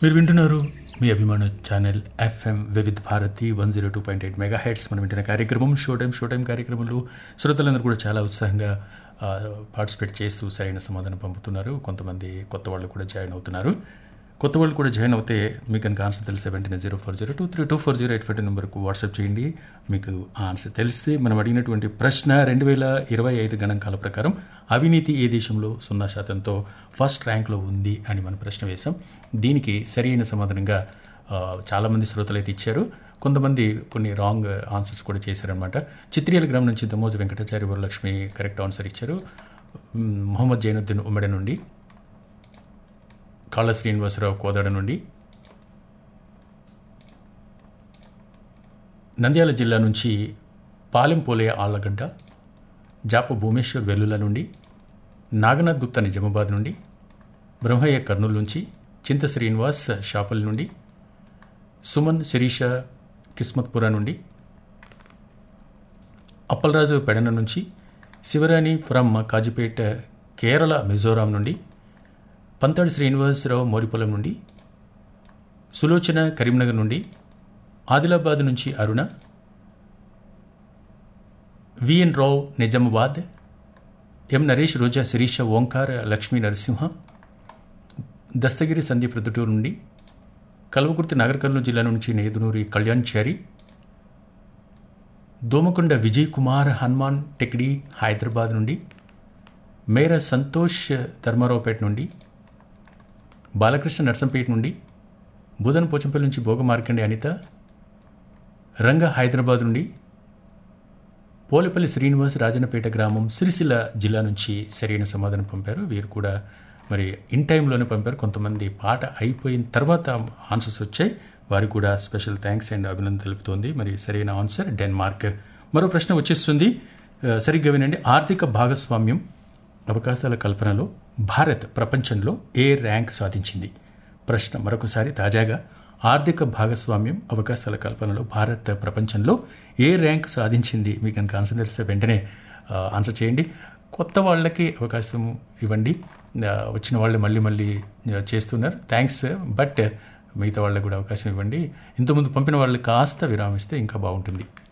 మీరు వింటున్నారు మీ అభిమాన channel FM Vividh Bharati one zero two point eight mega heads మనం వింటున్న కార్యక్రమం షో టైం షో టైం కార్యక్రమంలో శ్రోతలందరూ కూడా చాలా ఉత్సాహంగా ఆ, పార్టిసిపేట్ చేస్తూ సరైన సమాధానం పంపుతున్నారు కొంతమంది కొత్త వాళ్ళు కూడా జాయిన్ అవుతున్నారు కొత్త వాళ్ళు కూడా జాయిన్ అవుతే మీకు కనుక ఆన్సర్ తెలిస్తే వెంటనే zero four zero two three two four zero eight five నెంబర్కు వాట్సాప్ చేయండి మీకు ఆ ఆన్సర్ తెలిస్తే మనం అడిగినటువంటి ప్రశ్న రెండు వేల ఇరవై ఐదు గణాంకాల ప్రకారం అవినీతి ఏ దేశంలో సున్నా శాతంతో ఫస్ట్ ర్యాంక్లో ఉంది అని మనం ప్రశ్న వేశాం దీనికి సరైన సమాధానంగా ఆ, చాలామంది శ్రోతలు అయితే ఇచ్చారు కొంతమంది కొన్ని రాంగ్ ఆన్సర్స్ కూడా చేశారనమాట చిత్రియాల గ్రామం నుంచి దమోజు వెంకటాచారి వరలక్ష్మి కరెక్ట్ ఆన్సర్ ఇచ్చారు మ్, మొహమ్మద్ జైనుద్దీన్ ఉమ్మడి నుండి కాళ్ళ శ్రీనివాసరావు కోదాడ నుండి నంద్యాల జిల్లా నుంచి పాలెంపోలే ఆళ్లగడ్డ జాప భూమేశ్వర్ వెల్లుల నుండి నాగనాథ్ గుప్తా నిజామాబాద్ నుండి బ్రహ్మయ్య కర్నూలు నుంచి చింత శ్రీనివాస్ షాపల్ నుండి సుమన్ శిరీష కిస్మత్పుర నుండి అప్పలరాజు పెడన నుంచి శివరాణి ఫ్రమ్ కాజిపేట కేరళ మిజోరాం నుండి పంతాడి శ్రీనివాసరావు మోరిపొలం నుండి సులోచన కరీంనగర్ నుండి ఆదిలాబాద్ నుంచి అరుణ విఎన్ రావు నిజామాబాద్ ఎం నరేష్ రోజా శిరీష ఓంకార్ లక్ష్మీ నరసింహ దస్తగిరి సందీప్ ప్రొద్దుటూరు నుండి కల్వకుర్తి నగర కర్నూలు జిల్లా నుంచి నేదునూరి కళ్యాణ్ చారి దోమకొండ విజయ్ కుమార్ హనుమాన్ టెక్డి హైదరాబాద్ నుండి మేర సంతోష్ ధర్మారావుపేట నుండి బాలకృష్ణ నర్సంపేట నుండి బుధన్ పోచంపల్లి నుంచి భోగ మార్కండి అనిత రంగ హైదరాబాద్ నుండి పోలేపల్లి శ్రీనివాస్ రాజన్నపేట గ్రామం సిరిసిల్ల జిల్లా నుంచి సరైన సమాధానం పంపారు వీరు కూడా మరి ఇన్ టైంలోనే పంపారు కొంతమంది పాట అయిపోయిన తర్వాత ఆన్సర్స్ వచ్చాయి వారికి కూడా స్పెషల్ థ్యాంక్స్ అండ్ అభినందన తెలుపుతోంది మరి సరైన ఆన్సర్ డెన్మార్క్ మరో ప్రశ్న వచ్చేస్తుంది ఆ, సరిగ్గా వినండి ఆర్థిక భాగస్వామ్యం అవకాశాల కల్పనలో భారత్ ప్రపంచంలో ఏ ర్యాంక్ సాధించింది ప్రశ్న మరొకసారి తాజాగా ఆర్థిక భాగస్వామ్యం అవకాశాల కల్పనలో భారత్ ప్రపంచంలో ఏ ర్యాంక్ సాధించింది మీకు కనుక ఆన్సర్ తెలిస్తే వెంటనే ఆ, ఆన్సర్ చేయండి కొత్త వాళ్ళకి అవకాశం ఇవ్వండి ఆ, వచ్చిన వాళ్ళు మళ్ళీ మళ్ళీ ఆ, చేస్తున్నారు థ్యాంక్స్ బట్ మిగతా వాళ్ళకి కూడా అవకాశం ఇవ్వండి ఇంతకుముందు పంపిన వాళ్ళు కాస్త విరామిస్తే ఇంకా బాగుంటుంది